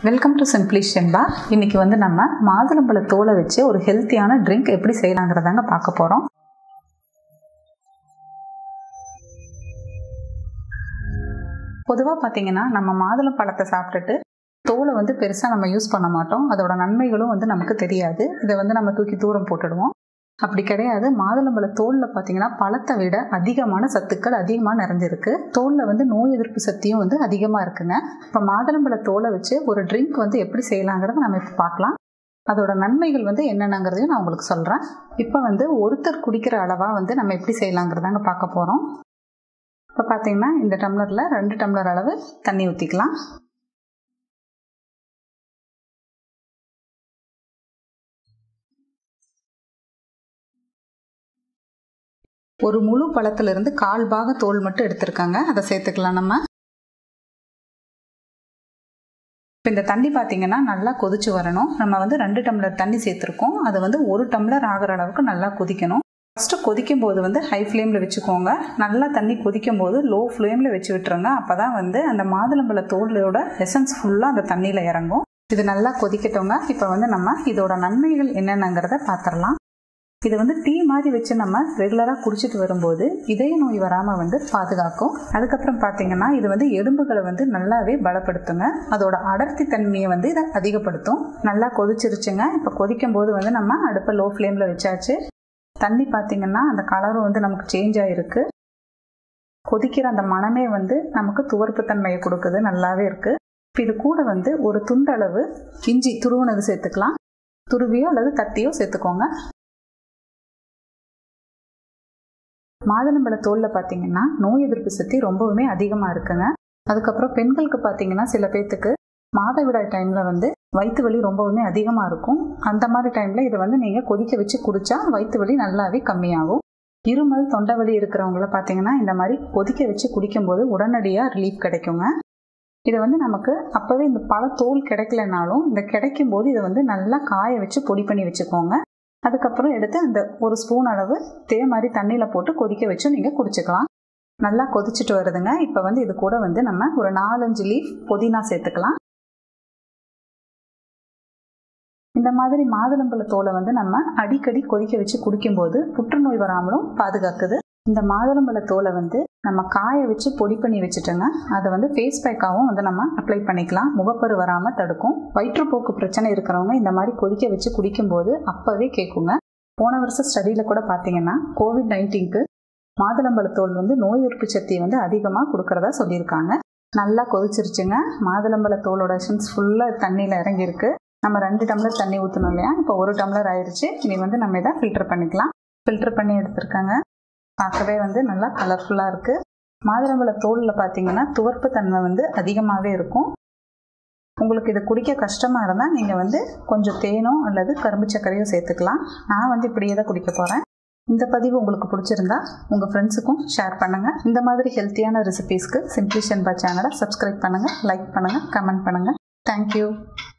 welcome to simply ஷென்பா இன்னைக்கு வந்து நம்ம மாதுளம்பழ தோலை வச்சு ஒரு ஹெல்த்தியான ட்ரிங்க் எப்படி செய்யலாங்கிறதாங்க பார்க்க போகிறோம் பொதுவாக பார்த்தீங்கன்னா நம்ம மாதுளம் பழத்தை சாப்பிட்டுட்டு தோலை வந்து பெருசாக நம்ம யூஸ் பண்ண மாட்டோம் அதோட நன்மைகளும் வந்து நமக்கு தெரியாது இதை வந்து நம்ம தூக்கி தூரம் போட்டுடுவோம் அப்படி கிடையாது மாதுளம்பழ தோலில் பார்த்தீங்கன்னா பழத்தை விட அதிகமான சத்துக்கள் அதிகமாக நிறைஞ்சிருக்கு தோலில் வந்து நோய் எதிர்ப்பு சக்தியும் வந்து அதிகமாக இருக்குங்க இப்போ மாதுளம்பழ தோலை வச்சு ஒரு ட்ரிங்க் வந்து எப்படி செய்யலாங்கிறத நம்ம இப்போ பார்க்கலாம் அதோட நன்மைகள் வந்து என்னென்னங்கிறதையும் நான் உங்களுக்கு சொல்கிறேன் இப்போ வந்து ஒருத்தர் குடிக்கிற அளவாக வந்து நம்ம எப்படி செய்யலாங்கிறதாங்க பார்க்க போகிறோம் இப்போ பார்த்தீங்கன்னா இந்த டம்ளரில் ரெண்டு டம்ளர் அளவு தண்ணி ஊற்றிக்கலாம் ஒரு முழு பழத்திலிருந்து கால் பாக தோல் மட்டும் எடுத்திருக்காங்க அதை சேர்த்துக்கலாம் நம்ம இப்போ இந்த தண்ணி பார்த்தீங்கன்னா நல்லா கொதிச்சு வரணும் நம்ம வந்து ரெண்டு டம்ளர் தண்ணி சேர்த்துருக்கோம் அது வந்து ஒரு டம்ளர் ஆகிற அளவுக்கு நல்லா கொதிக்கணும் ஃபஸ்ட்டு கொதிக்கும் போது வந்து ஹை ஃப்ளேமில் வச்சுக்கோங்க நல்லா தண்ணி கொதிக்கும் போது லோ ஃப்ளேமில் வச்சு விட்டுருங்க அப்போ தான் வந்து அந்த மாதுளம்பழ தோலோட எசன்ஸ் ஃபுல்லாக அந்த தண்ணியில் இறங்கும் இது நல்லா கொதிக்கட்டோங்க இப்போ வந்து நம்ம இதோட நன்மைகள் என்னென்னங்கிறத பார்த்துடலாம் இது வந்து டீ மாதிரி வச்சு நம்ம ரெகுலராக குடிச்சிட்டு வரும்போது இதய நோய் வராமல் வந்து பாதுகாக்கும் அதுக்கப்புறம் பார்த்தீங்கன்னா இது வந்து எலும்புகளை வந்து நல்லாவே பலப்படுத்துங்க அதோட அடர்த்தி தன்மையை வந்து இதை அதிகப்படுத்தும் நல்லா கொதிச்சிருச்சுங்க இப்போ கொதிக்கும் போது வந்து நம்ம அடுப்பை லோ ஃப்ளேமில் வச்சாச்சு தண்ணி பார்த்தீங்கன்னா அந்த கலரும் வந்து நமக்கு சேஞ்ச் ஆகிருக்கு கொதிக்கிற அந்த மனமே வந்து நமக்கு துவர்ப்பு தன்மையை கொடுக்குது நல்லாவே இருக்குது இப்போ இது கூட வந்து ஒரு துண்டளவு இஞ்சி துருவுனது சேர்த்துக்கலாம் துருவியோ அல்லது தட்டியோ சேர்த்துக்கோங்க மாதுளம்பழ தோலில் பார்த்தீங்கன்னா நோய் எதிர்ப்பு சக்தி ரொம்பவுமே அதிகமாக இருக்குங்க அதுக்கப்புறம் பெண்களுக்கு பார்த்தீங்கன்னா சில பேர்த்துக்கு மாதவிடாய் டைமில் வந்து வயிற்று வலி ரொம்பவுமே அதிகமாக இருக்கும் அந்த மாதிரி டைமில் இதை வந்து நீங்கள் கொதிக்க வச்சு குடித்தா வயிற்று வலி நல்லாவே கம்மியாகும் இருமல் தொண்டை வலி இருக்கிறவங்கள பார்த்தீங்கன்னா இந்த மாதிரி கொதிக்க வச்சு குடிக்கும்போது உடனடியாக ரிலீஃப் கிடைக்குங்க இதை வந்து நமக்கு அப்போவே இந்த பழ தோல் கிடைக்கலனாலும் இந்த கிடைக்கும் போது இதை வந்து நல்லா காய வச்சு பொடி பண்ணி வச்சுக்கோங்க அதுக்கப்புறம் எடுத்து அந்த ஒரு ஸ்பூன் அளவு தே மாதிரி தண்ணியில் போட்டு கொதிக்க வச்சு நீங்கள் குடிச்சிக்கலாம் நல்லா கொதிச்சுட்டு வருதுங்க இப்போ வந்து இது கூட வந்து நம்ம ஒரு நாலஞ்சு லீஃப் புதினா சேர்த்துக்கலாம் இந்த மாதிரி மாதுளம்பழ தோலை வந்து நம்ம அடிக்கடி கொதிக்க வச்சு குடிக்கும்போது புற்றுநோய் வராமலும் பாதுகாக்குது இந்த மாதுளம்பழ தோலை வந்து நம்ம காய வச்சு பொடி பண்ணி வச்சுட்டோங்க அதை வந்து ஃபேஸ் பேக்காகவும் வந்து நம்ம அப்ளை பண்ணிக்கலாம் முகப்பரு வராமல் தடுக்கும் வயிற்றுப்போக்கு பிரச்சனை இருக்கிறவங்க இந்த மாதிரி கொதிக்க வச்சு குடிக்கும்போது அப்போவே கேட்குங்க போன வருஷம் ஸ்டடியில் கூட பார்த்தீங்கன்னா கோவிட் நைன்டீனுக்கு மாதுளம்பழ தோல் வந்து நோய் எதிர்ப்பு சக்தியை வந்து அதிகமாக கொடுக்கறதா சொல்லியிருக்காங்க நல்லா கொதிச்சிருச்சுங்க மாதுளம்பழ தோலோட எசன்ஸ் ஃபுல்லாக தண்ணியில் இறங்கியிருக்கு நம்ம ரெண்டு டம்ளர் தண்ணி ஊற்றணும் இல்லையா இப்போ ஒரு டம்ளர் ஆயிடுச்சு இனி வந்து நம்ம இதை ஃபில்டர் பண்ணிக்கலாம் ஃபில்டர் பண்ணி எடுத்திருக்காங்க பார்க்கவே வந்து நல்லா கலர்ஃபுல்லாக இருக்குது மாதுளம்பழ தோலில் பார்த்தீங்கன்னா துவர்ப்பு தன்மை வந்து அதிகமாகவே இருக்கும் உங்களுக்கு இது குடிக்க கஷ்டமாக இருந்தால் நீங்கள் வந்து கொஞ்சம் தேனோ அல்லது கரும்பு சர்க்கரையோ சேர்த்துக்கலாம் நான் வந்து இப்படியே தான் குடிக்க போகிறேன் இந்த பதிவு உங்களுக்கு பிடிச்சிருந்தா உங்கள் ஃப்ரெண்ட்ஸுக்கும் ஷேர் பண்ணுங்கள் இந்த மாதிரி ஹெல்த்தியான ரெசிபீஸ்க்கு சிம்பிளி ஷென்பா சேனலை சப்ஸ்கிரைப் பண்ணுங்கள் லைக் பண்ணுங்கள் கமெண்ட் பண்ணுங்கள் தேங்க்யூ